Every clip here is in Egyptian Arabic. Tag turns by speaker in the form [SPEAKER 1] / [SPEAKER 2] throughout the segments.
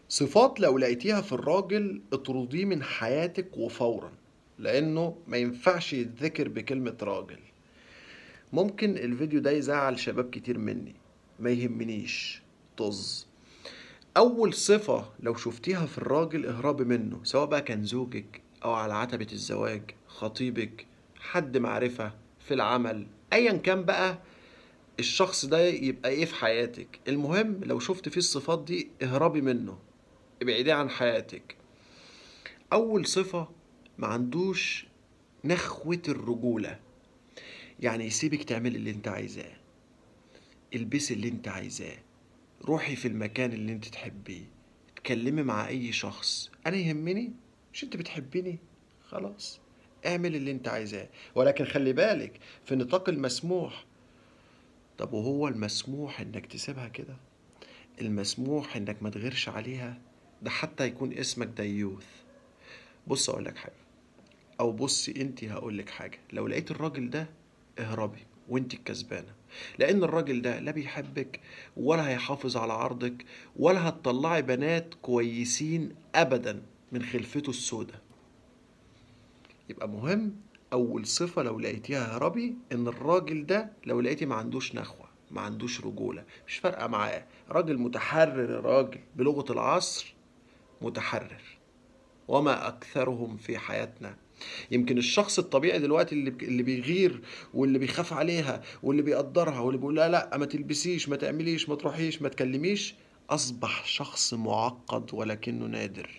[SPEAKER 1] صفات لو لقيتيها في الراجل اطرديه من حياتك وفورا لانه ما ينفعش يتذكر بكلمة راجل ممكن الفيديو ده يزعل شباب كتير مني ما يهمنيش طز اول صفة لو شفتيها في الراجل اهربي منه سواء بقى كان زوجك او على عتبة الزواج خطيبك حد معرفة في العمل ايا كان بقى الشخص ده يبقى ايه في حياتك المهم لو شفت فيه الصفات دي اهربي منه ابعديه عن حياتك اول صفة ما عندوش نخوة الرجولة يعني يسيبك تعمل اللي انت عايزاه البسي اللي انت عايزاه روحي في المكان اللي انت تحبيه اتكلمي مع اي شخص انا يهمني مش انت بتحبيني خلاص اعمل اللي انت عايزاه ولكن خلي بالك في نطاق المسموح طب وهو المسموح انك تسيبها كده المسموح انك ما تغيرش عليها ده حتى يكون اسمك ديوث بص اقول لك حاجه او بصي انت هقول لك حاجه لو لقيت الراجل ده اهربي وانت الكسبانه لان الراجل ده لا بيحبك ولا هيحافظ على عرضك ولا هتطلعي بنات كويسين ابدا من خلفته السوداء يبقى مهم اول صفه لو لقيتيها هربي ان الراجل ده لو لقيتي ما عندوش نخوه ما عندوش رجوله مش فارقه معاه راجل متحرر راجل بلغه العصر متحرر وما اكثرهم في حياتنا يمكن الشخص الطبيعي دلوقتي اللي اللي بيغير واللي بيخاف عليها واللي بيقدرها واللي بيقول لا لا ما تلبسيش ما تعمليش ما تروحيش ما تكلميش اصبح شخص معقد ولكنه نادر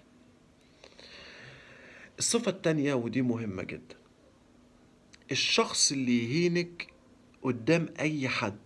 [SPEAKER 1] الصفة التانية ودي مهمة جدا الشخص اللي يهينك قدام أي حد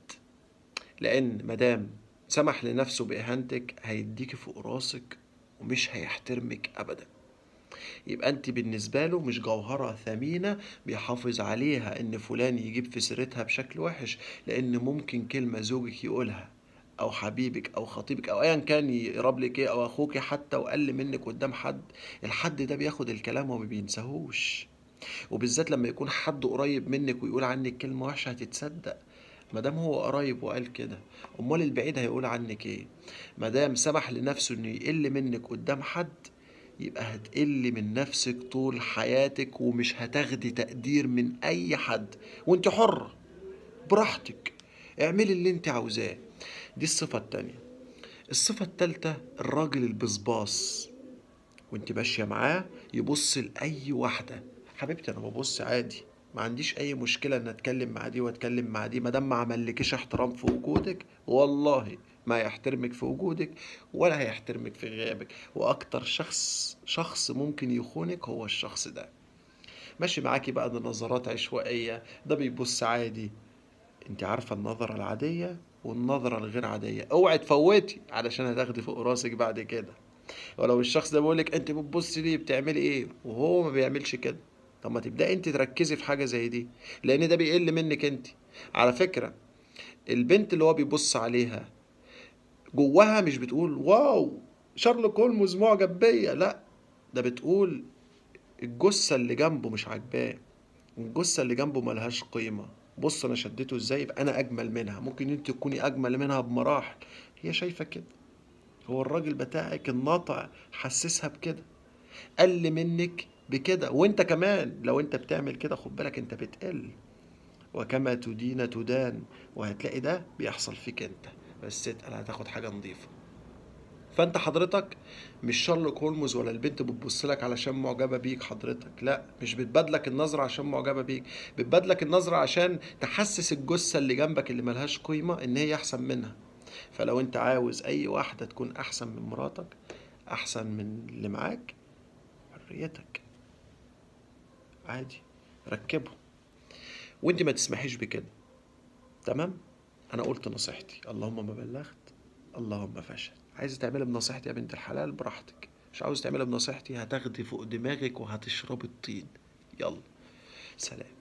[SPEAKER 1] لأن مدام سمح لنفسه بإهانتك هيديكي فوق راسك ومش هيحترمك أبدا يبقى انت بالنسبة له مش جوهرة ثمينة بيحافظ عليها ان فلان يجيب في سيرتها بشكل وحش لان ممكن كلمة زوجك يقولها او حبيبك او خطيبك او ايا كان يقرب لك ايه او اخوك حتى وقل منك قدام حد الحد ده بياخد الكلام وما بينساهوش وبالذات لما يكون حد قريب منك ويقول عنك كلمة وحشة هتتصدق مادام هو قريب وقال كده امال البعيد هيقول عنك ايه مادام سمح لنفسه انه يقل منك قدام حد يبقى هتقل من نفسك طول حياتك ومش هتاخدي تقدير من اي حد وانت حرة براحتك اعملي اللي انت عاوزاه دي الصفة التانية الصفة التالتة الراجل البصباص وانت ماشية معاه يبص لأي واحدة حبيبتي انا ببص عادي ما عنديش اي مشكلة ان اتكلم مع دي واتكلم مع دي مادام ما عملكيش احترام في وجودك والله ما يحترمك في وجودك ولا هيحترمك في غيابك واكتر شخص شخص ممكن يخونك هو الشخص ده ماشي معاكي بقى ده نظرات عشوائية ده بيبص عادي انت عارفة النظرة العادية والنظرة الغير عادية اوعي تفوتي علشان هتاخدي فوق راسك بعد كده ولو الشخص ده بيقولك انت بتبصي ليه بتعملي ايه وهو ما بيعملش كده طب ما تبدأي انت تركزي في حاجة زي دي لان ده بيقل منك انت على فكرة البنت اللي هو بيبص عليها جواها مش بتقول واو شارلوك هولمز معجب بيا لا ده بتقول الجثة اللي جنبه مش عاجباه الجثة اللي جنبه ملهاش قيمة بص انا شدته ازاي يبقى انا اجمل منها ممكن انت تكوني اجمل منها بمراحل هي شايفة كده هو الراجل بتاعك الناطع حسسها بكده قل منك بكده وانت كمان لو انت بتعمل كده خد بالك انت بتقل وكما تدين تدان وهتلاقي ده بيحصل فيك انت بس اتقل هتاخد حاجة نظيفة فانت حضرتك مش شارلوك هولمز ولا البنت بتبص لك علشان معجبه بيك حضرتك لا مش بتبادلك النظره عشان معجبه بيك بتبادلك النظره عشان تحسس الجثه اللي جنبك اللي ملهاش قيمه ان هي احسن منها فلو انت عاوز اي واحده تكون احسن من مراتك احسن من اللي معاك حريتك عادي ركبه وانت ما تسمحيش بكده تمام انا قلت نصيحتي اللهم ما بلغت اللهم فشل عايز تعملها بنصيحتي يا بنت الحلال براحتك مش عاوز تعملها بنصيحتي هتاخدي فوق دماغك وهتشربي الطين يلا سلام